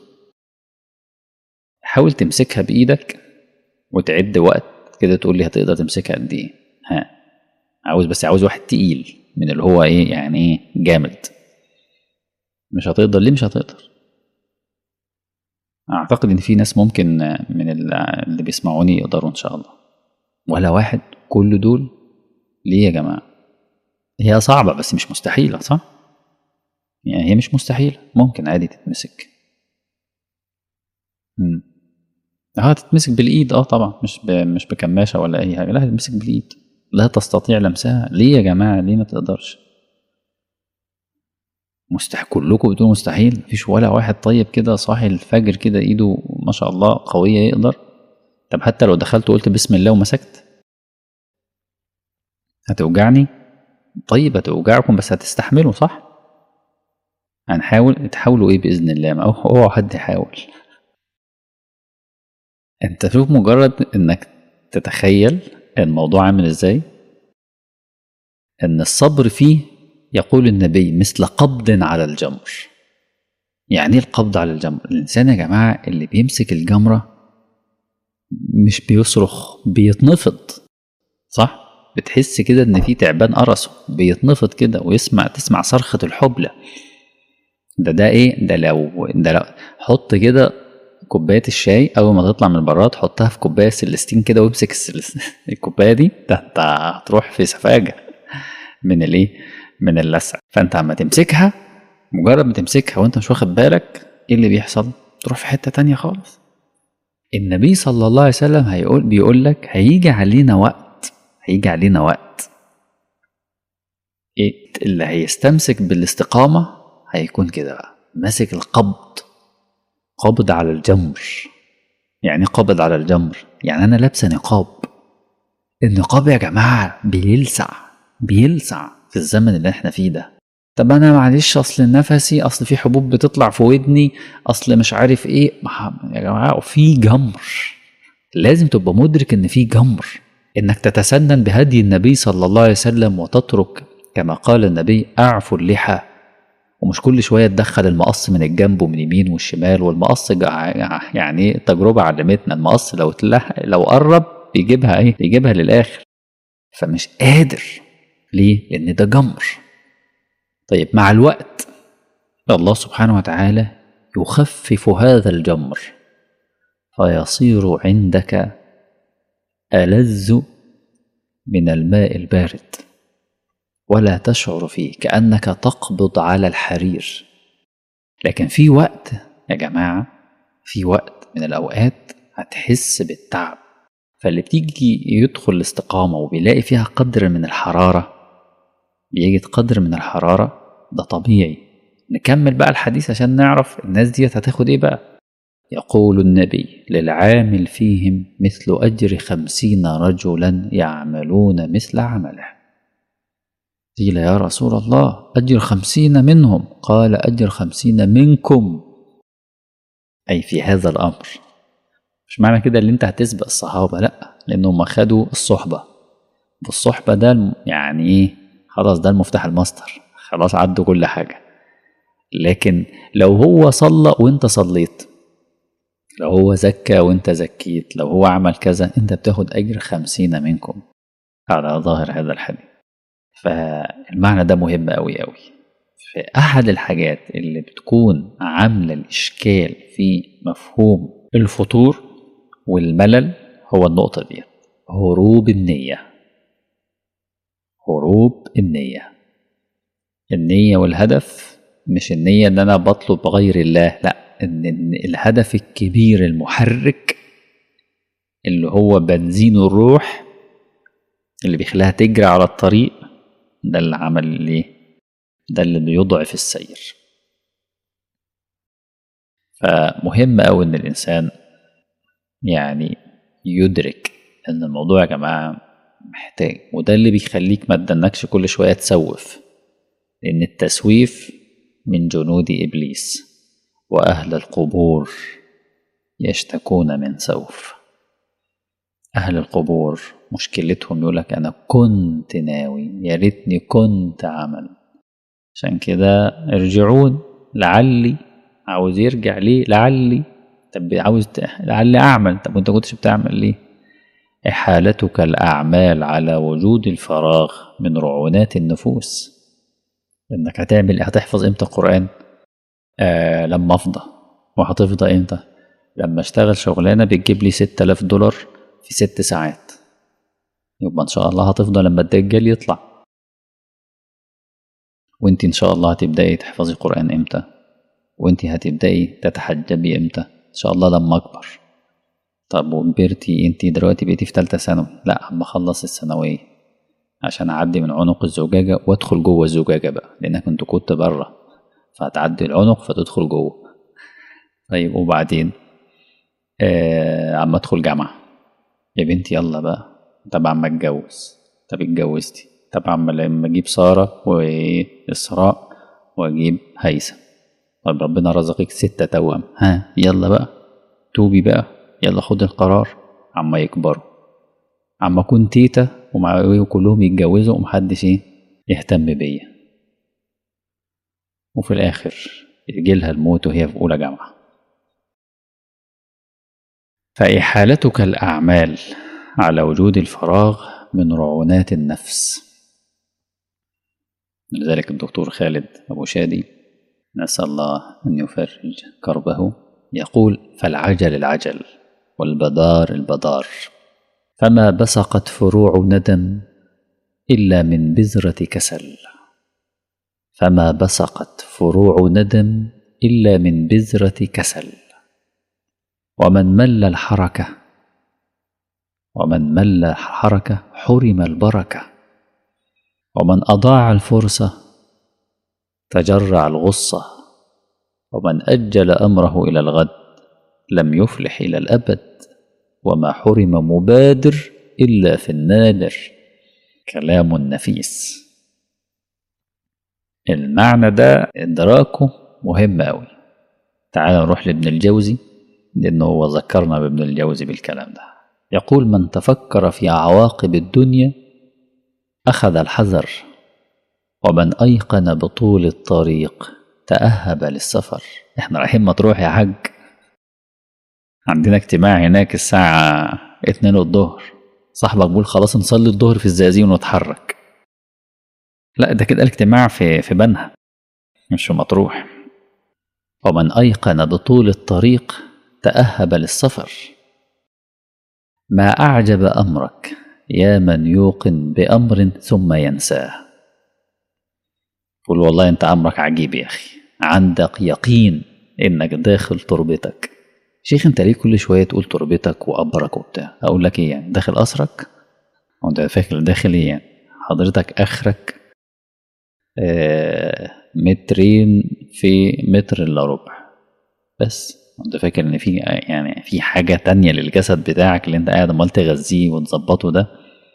حاول تمسكها بإيدك وتعد وقت كده تقول لي هتقدر تمسكها قد إيه ها عاوز بس عاوز واحد تقيل من اللي هو إيه يعني إيه جامد مش هتقدر ليه مش هتقدر اعتقد ان في ناس ممكن من اللي بيسمعوني يقدروا ان شاء الله ولا واحد كل دول ليه يا جماعه هي صعبه بس مش مستحيله صح يعني هي مش مستحيله ممكن عادي تتمسك امم اه تتمسك بالايد اه طبعا مش ب... مش بكماشه ولا اي حاجه لا تتمسك بالايد لا تستطيع لمسها ليه يا جماعه ليه ما تقدرش مستحيل كلكم بتقولوا مستحيل مفيش ولا واحد طيب كده صاحي الفجر كده ايده ما شاء الله قويه يقدر طب حتى لو دخلت وقلت بسم الله ومسكت هتوجعني طيب هتوجعكم بس هتستحملوا صح هنحاول تحاولوا ايه باذن الله ما اوعى حد يحاول انت شوف مجرد انك تتخيل الموضوع عامل ازاي ان الصبر فيه يقول النبي مثل قبض على الجمر يعني ايه القبض على الجمر الانسان يا جماعه اللي بيمسك الجمره مش بيصرخ بيتنفض صح بتحس كده ان في تعبان قرصه بيتنفض كده ويسمع تسمع صرخه الحبلى ده ده ايه ده لو ده لو حط كده كوبايه الشاي اول ما تطلع من البراد حطها في كوبايه سلستين كده وامسك الكوبايه دي ده انت هتروح في سفاجه من الايه من اللسع فانت عما تمسكها مجرد ما تمسكها وانت مش واخد بالك ايه اللي بيحصل تروح في حته تانية خالص النبي صلى الله عليه وسلم هيقول بيقول لك هيجي علينا وقت هيجي علينا وقت إيه اللي هيستمسك بالاستقامه هيكون كده بقى ماسك القبض قبض على الجمر يعني قبض على الجمر يعني انا لابسه نقاب النقاب يا جماعه بيلسع بيلسع في الزمن اللي احنا فيه ده طب انا معلش اصل نفسي اصل في حبوب بتطلع في ودني اصل مش عارف ايه يا جماعه في جمر لازم تبقى مدرك ان في جمر انك تتسنن بهدي النبي صلى الله عليه وسلم وتترك كما قال النبي اعفوا اللحى ومش كل شويه تدخل المقص من الجنب ومن اليمين والشمال والمقص يعني التجربه علمتنا المقص لو لو قرب بيجيبها ايه بيجيبها للاخر فمش قادر ليه؟ لأن ده جمر. طيب مع الوقت الله سبحانه وتعالى يخفف هذا الجمر فيصير عندك ألذ من الماء البارد. ولا تشعر فيه كأنك تقبض على الحرير لكن في وقت يا جماعة في وقت من الأوقات هتحس بالتعب فاللي بتيجي يدخل الاستقامة وبيلاقي فيها قدر من الحرارة بيجد قدر من الحرارة ده طبيعي نكمل بقى الحديث عشان نعرف الناس ديت هتاخد ايه بقى يقول النبي للعامل فيهم مثل أجر خمسين رجلا يعملون مثل عمله قيل يا رسول الله أجر خمسين منهم قال أجر خمسين منكم أي في هذا الأمر مش معنى كده اللي انت هتسبق الصحابة لأ لأنهم خدوا الصحبة والصحبة ده يعني ايه خلاص ده المفتاح الماستر خلاص عدوا كل حاجة لكن لو هو صلى وانت صليت لو هو زكى وانت زكيت لو هو عمل كذا انت بتاخد أجر خمسين منكم على ظاهر هذا الحديث فالمعنى ده مهم أوي أوي فأحد الحاجات اللي بتكون عاملة الإشكال في مفهوم الفطور والملل هو النقطة دي هروب النية هروب النية النية والهدف مش النية ان انا بطلب غير الله لا ان الهدف الكبير المحرك اللي هو بنزين الروح اللي بيخليها تجري على الطريق ده اللي عمل الايه ده اللي بيضعف السير فمهم أوي إن الإنسان يعني يدرك إن الموضوع يا جماعة محتاج وده اللي بيخليك ما تدنكش كل شوية تسوف لأن التسويف من جنود إبليس وأهل القبور يشتكون من سوف أهل القبور مشكلتهم يقولك أنا كنت ناوي يا ريتني كنت عمل عشان كده ارجعون لعلي عاوز يرجع ليه لعلي طب عاوز ت... لعلي أعمل طب وأنت كنتش بتعمل ليه إحالتك الأعمال على وجود الفراغ من رعونات النفوس إنك هتعمل هتحفظ إمتى القرآن آه لما أفضى وهتفضى إمتى لما اشتغل شغلانة بتجيب لي ستة آلاف دولار في ست ساعات يبقى إن شاء الله هتفضى لما الدجال يطلع وانت إن شاء الله هتبدأي تحفظي القرآن إمتى وانت هتبدأي تتحجبي إمتى إن شاء الله لما أكبر طب وكبرتي انت دلوقتي بقيتي في تالتة ثانوي لا اما اخلص الثانوية عشان اعدي من عنق الزجاجة وادخل جوه الزجاجة بقى لانك انت كنت بره فهتعدي العنق فتدخل جوه طيب وبعدين آه عم ادخل جامعة يا بنتي يلا بقى طب عم اتجوز طب اتجوزتي طب عم لما اجيب سارة وإسراء واجيب هيثم طب ربنا رزقك ستة توأم ها يلا بقى توبي بقى يلا خد القرار عما يكبروا عما اكون تيتا وكلهم يتجوزوا ومحدش ايه يهتم بيا وفي الاخر يجيلها الموت وهي في اولى جامعه فاحالتك الاعمال على وجود الفراغ من رعونات النفس لذلك الدكتور خالد ابو شادي نسال الله ان يفرج كربه يقول فالعجل العجل والبدار البدار فما بصقت فروع ندم الا من بذره كسل فما بصقت فروع ندم الا من بذره كسل ومن مل الحركه ومن مل الحركه حرم البركه ومن اضاع الفرصه تجرع الغصه ومن اجل امره الى الغد لم يفلح إلى الأبد وما حرم مبادر إلا في النادر كلام نفيس المعنى ده إدراكه مهم أوي تعال نروح لابن الجوزي لأنه هو ذكرنا بابن الجوزي بالكلام ده يقول من تفكر في عواقب الدنيا أخذ الحذر ومن أيقن بطول الطريق تأهب للسفر احنا رايحين مطروح يا حاج عندنا اجتماع هناك الساعة اتنين الظهر صاحبك بيقول خلاص نصلي الظهر في الزقازيق ونتحرك لا ده كده الاجتماع في في بنها مش في مطروح ومن أيقن بطول الطريق تأهب للسفر ما أعجب أمرك يا من يوقن بأمر ثم ينساه قول والله انت امرك عجيب يا اخي عندك يقين انك داخل تربتك شيخ انت ليه كل شويه تقول تربتك وقبرك وبتاع اقول لك ايه يعني داخل قصرك هو انت فاكر داخل ايه يعني حضرتك اخرك آه مترين في متر الا ربع بس انت فاكر ان في يعني في حاجه تانية للجسد بتاعك اللي انت قاعد امال تغذيه وتظبطه ده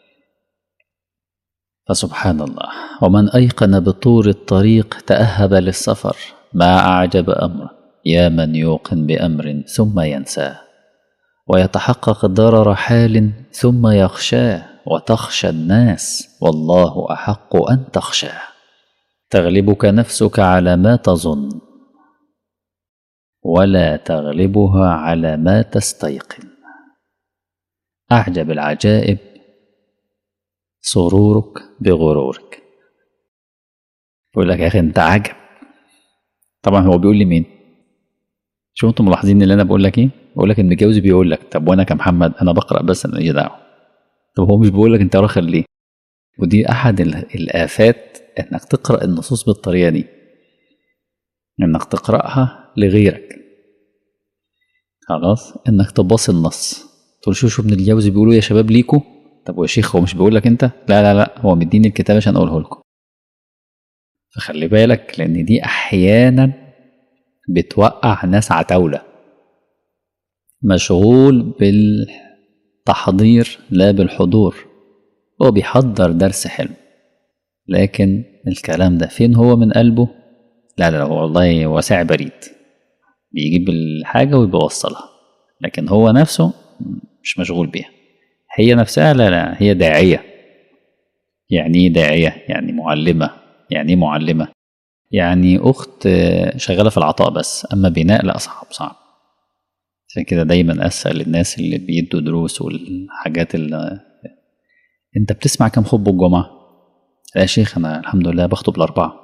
فسبحان الله ومن أيقن بطور الطريق تأهب للسفر ما أعجب أمره يا من يوقن بأمر ثم ينساه ويتحقق ضرر حال ثم يخشاه وتخشى الناس والله أحق أن تخشاه تغلبك نفسك على ما تظن ولا تغلبها على ما تستيقن أعجب العجائب سرورك بغرورك يقول لك يا اخي انت عجب طبعا هو بيقول لي مين شو انتم ملاحظين اللي انا بقول لك ايه بقول لك ان جوزي بيقول لك طب وانا كمحمد انا بقرا بس انا ايه دعوه طب هو مش بيقول لك انت راخر ليه ودي احد الافات انك تقرا النصوص بالطريقه دي انك تقراها لغيرك خلاص انك تباصي النص تقول شو شو ابن الجوزي بيقولوا يا شباب ليكوا طب ويا شيخ هو مش بيقول لك انت لا لا لا هو مديني الكتاب عشان اقوله لكم فخلي بالك لان دي احيانا بتوقع ناس عتاوله مشغول بالتحضير لا بالحضور هو بيحضر درس حلو لكن الكلام ده فين هو من قلبه لا لا هو والله واسع بريد بيجيب الحاجه ويبوصلها لكن هو نفسه مش مشغول بيها هي نفسها لا لا هي داعية يعني ايه داعية يعني معلمة يعني ايه معلمة يعني أخت شغالة في العطاء بس أما بناء لا صعب صعب عشان كده دايما أسأل الناس اللي بيدوا دروس والحاجات اللي أنت بتسمع كم خطبة الجمعة؟ لا يا شيخ أنا الحمد لله بخطب الأربعة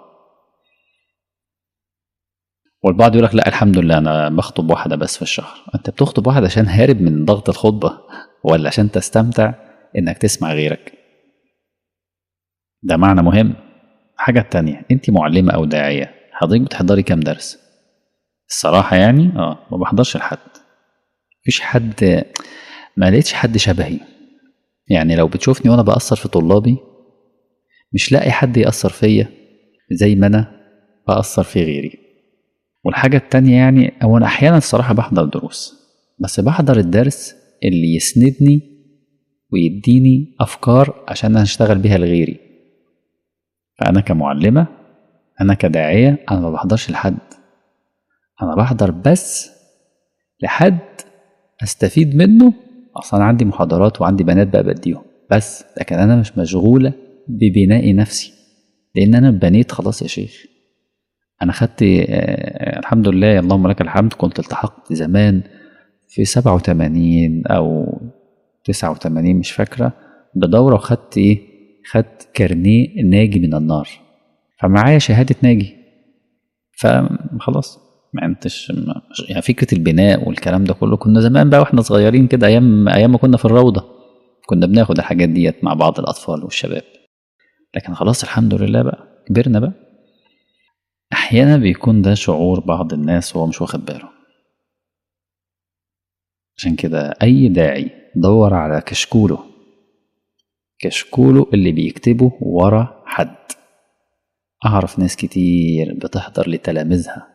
والبعض يقول لك لا الحمد لله أنا بخطب واحدة بس في الشهر أنت بتخطب واحدة عشان هارب من ضغط الخطبة ولا عشان تستمتع انك تسمع غيرك ده معنى مهم حاجة تانية انت معلمة او داعية حضرتك بتحضري كام درس الصراحة يعني اه ما بحضرش لحد مفيش حد ما لقيتش حد شبهي يعني لو بتشوفني وانا بأثر في طلابي مش لاقي حد يأثر فيا زي ما انا بأثر في غيري والحاجة التانية يعني هو انا احيانا الصراحة بحضر دروس بس بحضر الدرس اللي يسندني ويديني أفكار عشان أنا أشتغل بيها لغيري فأنا كمعلمة أنا كداعية أنا ما بحضرش لحد أنا بحضر بس لحد أستفيد منه أصلا عندي محاضرات وعندي بنات بقى بديهم بس لكن أنا مش مشغولة ببناء نفسي لأن أنا بنيت خلاص يا شيخ أنا خدت آه الحمد لله اللهم لك الحمد كنت التحقت زمان في سبعة وتمانين أو تسعة وتمانين مش فاكرة بدورة وخدت إيه خدت كارنيه ناجي من النار فمعايا شهادة ناجي فخلاص ما انتش يعني فكرة البناء والكلام ده كله كنا زمان بقى واحنا صغيرين كده أيام أيام ما كنا في الروضة كنا بناخد الحاجات ديت مع بعض الأطفال والشباب لكن خلاص الحمد لله بقى كبرنا بقى أحيانا بيكون ده شعور بعض الناس وهو مش واخد باله عشان كده أي داعي دور على كشكوله كشكوله اللي بيكتبه ورا حد أعرف ناس كتير بتحضر لتلاميذها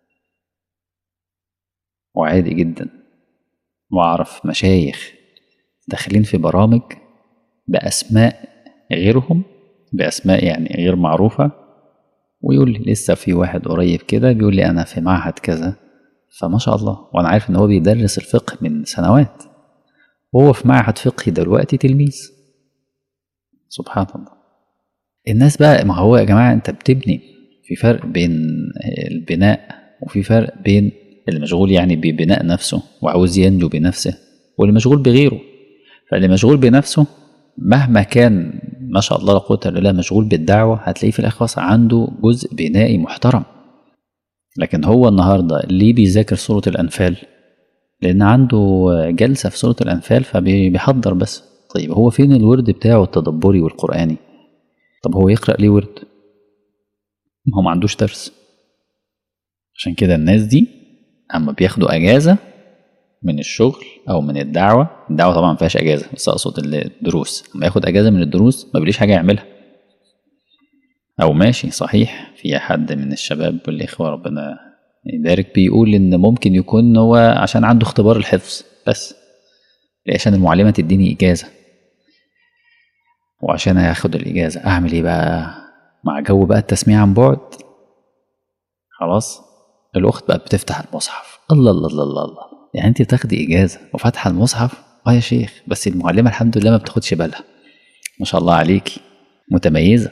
وعادي جدا وأعرف مشايخ داخلين في برامج بأسماء غيرهم بأسماء يعني غير معروفة ويقول لي لسه في واحد قريب كده بيقول لي أنا في معهد كذا فما شاء الله وأنا عارف إن هو بيدرس الفقه من سنوات وهو في معهد فقهي دلوقتي تلميذ سبحان الله الناس بقى ما هو يا جماعة أنت بتبني في فرق بين البناء وفي فرق بين اللي مشغول يعني ببناء نفسه وعاوز ينجو بنفسه واللي مشغول بغيره فاللي مشغول بنفسه مهما كان ما شاء الله لا قوة إلا بالله مشغول بالدعوة هتلاقيه في الآخر عنده جزء بنائي محترم لكن هو النهاردة ليه بيذاكر سورة الأنفال لأن عنده جلسة في سورة الأنفال فبيحضر بس طيب هو فين الورد بتاعه التدبري والقرآني طب هو يقرأ ليه ورد ما هو ما عندوش درس عشان كده الناس دي اما بياخدوا اجازه من الشغل او من الدعوه الدعوه طبعا ما فيهاش اجازه بس اقصد الدروس اما ياخد اجازه من الدروس ما بيليش حاجه يعملها او ماشي صحيح في حد من الشباب والاخوه ربنا يبارك بيقول ان ممكن يكون هو عشان عنده اختبار الحفظ بس عشان المعلمه تديني اجازه وعشان هاخد الاجازه اعمل ايه بقى مع جو بقى التسميع عن بعد خلاص الاخت بقى بتفتح المصحف الله الله الله الله, الله. يعني انت بتاخدي اجازه وفاتحه المصحف اه يا شيخ بس المعلمه الحمد لله ما بتاخدش بالها ما شاء الله عليكي متميزه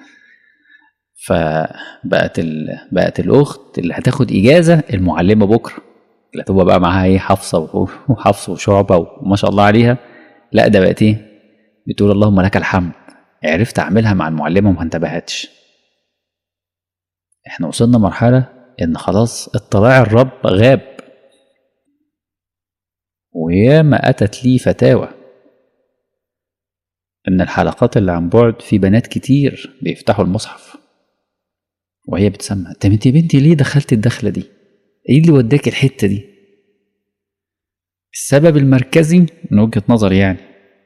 فبقت ال... بقت الاخت اللي هتاخد اجازه المعلمه بكره اللي هتبقى بقى معاها ايه حفصه وحفص وشعبه وما شاء الله عليها لا ده بقت ايه بتقول اللهم لك الحمد عرفت اعملها مع المعلمه وما انتبهتش احنا وصلنا مرحله ان خلاص اطلاع الرب غاب وياما اتت لي فتاوى ان الحلقات اللي عن بعد في بنات كتير بيفتحوا المصحف وهي بتسمع طب انت يا بنتي ليه دخلت الدخله دي ايه اللي وداك الحته دي السبب المركزي من وجهه نظري يعني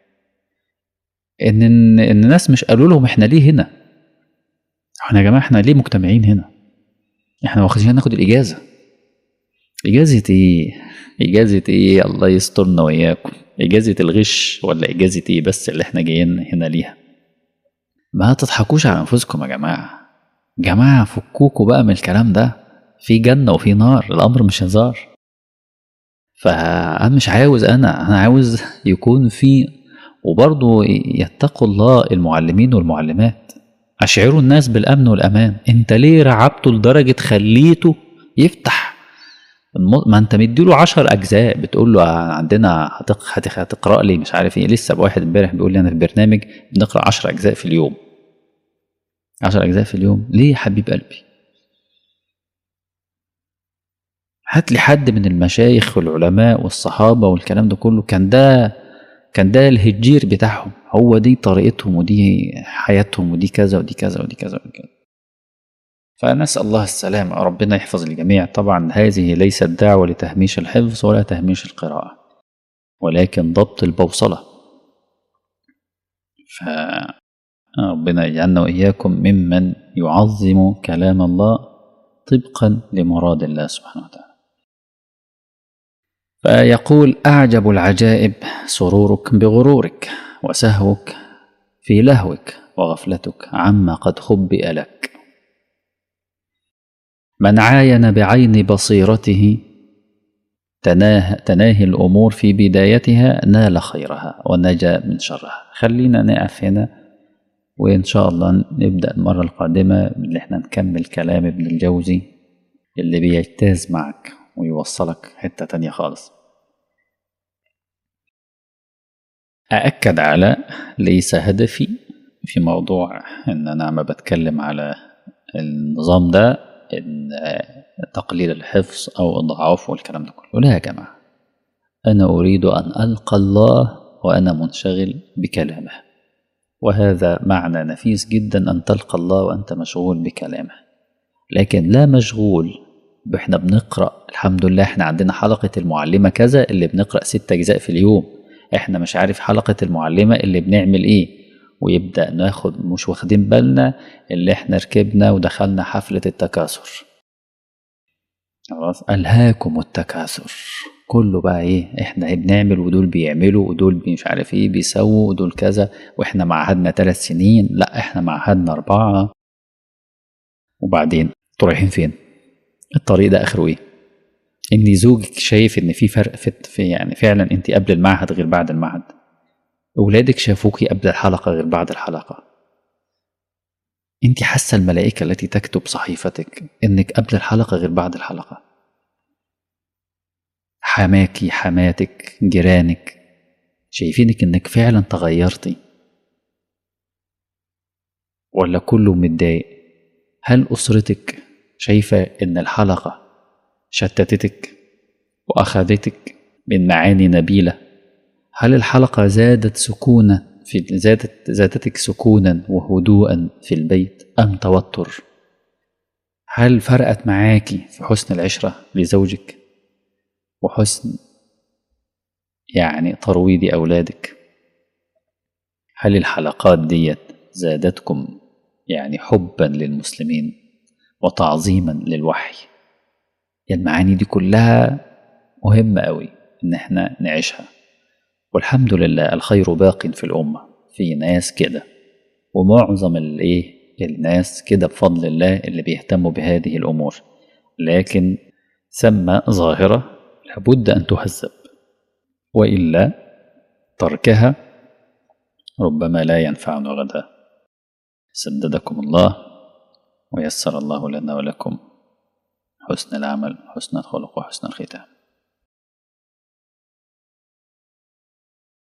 ان ان الناس مش قالوا لهم احنا ليه هنا احنا يا جماعه احنا ليه مجتمعين هنا احنا واخدين ناخد الاجازه اجازه ايه اجازه ايه الله يسترنا واياكم اجازه الغش ولا اجازه ايه بس اللي احنا جايين هنا ليها ما تضحكوش على انفسكم يا جماعه جماعه فكوكوا بقى من الكلام ده في جنه وفي نار الامر مش هزار فانا مش عاوز انا انا عاوز يكون في وبرضه يتقوا الله المعلمين والمعلمات أشعروا الناس بالأمن والأمان أنت ليه رعبته لدرجة خليته يفتح ما أنت مديله عشر أجزاء بتقول له عندنا هتق... هتقرأ لي مش عارف إيه لسه بواحد امبارح بيقول لي أنا في برنامج بنقرأ عشر أجزاء في اليوم عشر أجزاء في اليوم ليه يا حبيب قلبي هات لي حد من المشايخ والعلماء والصحابة والكلام ده كله كان ده كان ده الهجير بتاعهم هو دي طريقتهم ودي حياتهم ودي كذا ودي كذا ودي كذا ودي كذا فنسأل الله السلامة ربنا يحفظ الجميع طبعا هذه ليست دعوة لتهميش الحفظ ولا تهميش القراءة ولكن ضبط البوصلة فربنا يجعلنا وإياكم ممن يعظم كلام الله طبقا لمراد الله سبحانه وتعالى فيقول أعجب العجائب سرورك بغرورك وسهوك في لهوك وغفلتك عما قد خبئ لك من عاين بعين بصيرته تناه تناهي الأمور في بدايتها نال خيرها ونجا من شرها خلينا نقف هنا وإن شاء الله نبدأ المرة القادمة اللي احنا نكمل كلام ابن الجوزي اللي بيجتاز معك ويوصلك حتة تانية خالص أأكد على ليس هدفي في موضوع إن أنا ما بتكلم على النظام ده إن تقليل الحفظ أو إضعافه والكلام ده كله لا يا جماعة أنا أريد أن ألقى الله وأنا منشغل بكلامه وهذا معنى نفيس جدا أن تلقى الله وأنت مشغول بكلامه لكن لا مشغول احنا بنقرأ الحمد لله احنا عندنا حلقة المعلمة كذا اللي بنقرأ ست أجزاء في اليوم احنا مش عارف حلقة المعلمة اللي بنعمل ايه ويبدأ ناخد مش واخدين بالنا اللي احنا ركبنا ودخلنا حفلة التكاثر خلاص ألهاكم التكاثر كله بقى ايه احنا بنعمل ودول بيعملوا ودول مش عارف ايه بيسووا ودول كذا واحنا معهدنا ثلاث سنين لا احنا معهدنا اربعة وبعدين انتوا رايحين فين الطريق ده اخره ايه ان زوجك شايف ان في فرق في, في يعني فعلا انت قبل المعهد غير بعد المعهد اولادك شافوكي قبل الحلقه غير بعد الحلقه انت حاسه الملائكه التي تكتب صحيفتك انك قبل الحلقه غير بعد الحلقه حماكي حماتك جيرانك شايفينك انك فعلا تغيرتي ولا كله متضايق هل اسرتك شايفه ان الحلقه شتتتك واخذتك من معاني نبيله هل الحلقه زادت سكونا في زادت زادتك سكونا وهدوءا في البيت ام توتر هل فرقت معاكي في حسن العشرة لزوجك وحسن يعني ترويض أولادك هل الحلقات ديت زادتكم يعني حبا للمسلمين وتعظيما للوحي المعاني دي كلها مهمة قوي إن احنا نعيشها والحمد لله الخير باق في الأمة في ناس كده ومعظم الايه الناس كده بفضل الله اللي بيهتموا بهذه الأمور لكن ثم ظاهرة لابد أن تهذب وإلا تركها ربما لا ينفعنا غدا سددكم الله ويسر الله لنا ولكم حسن العمل حسن الخلق وحسن الختام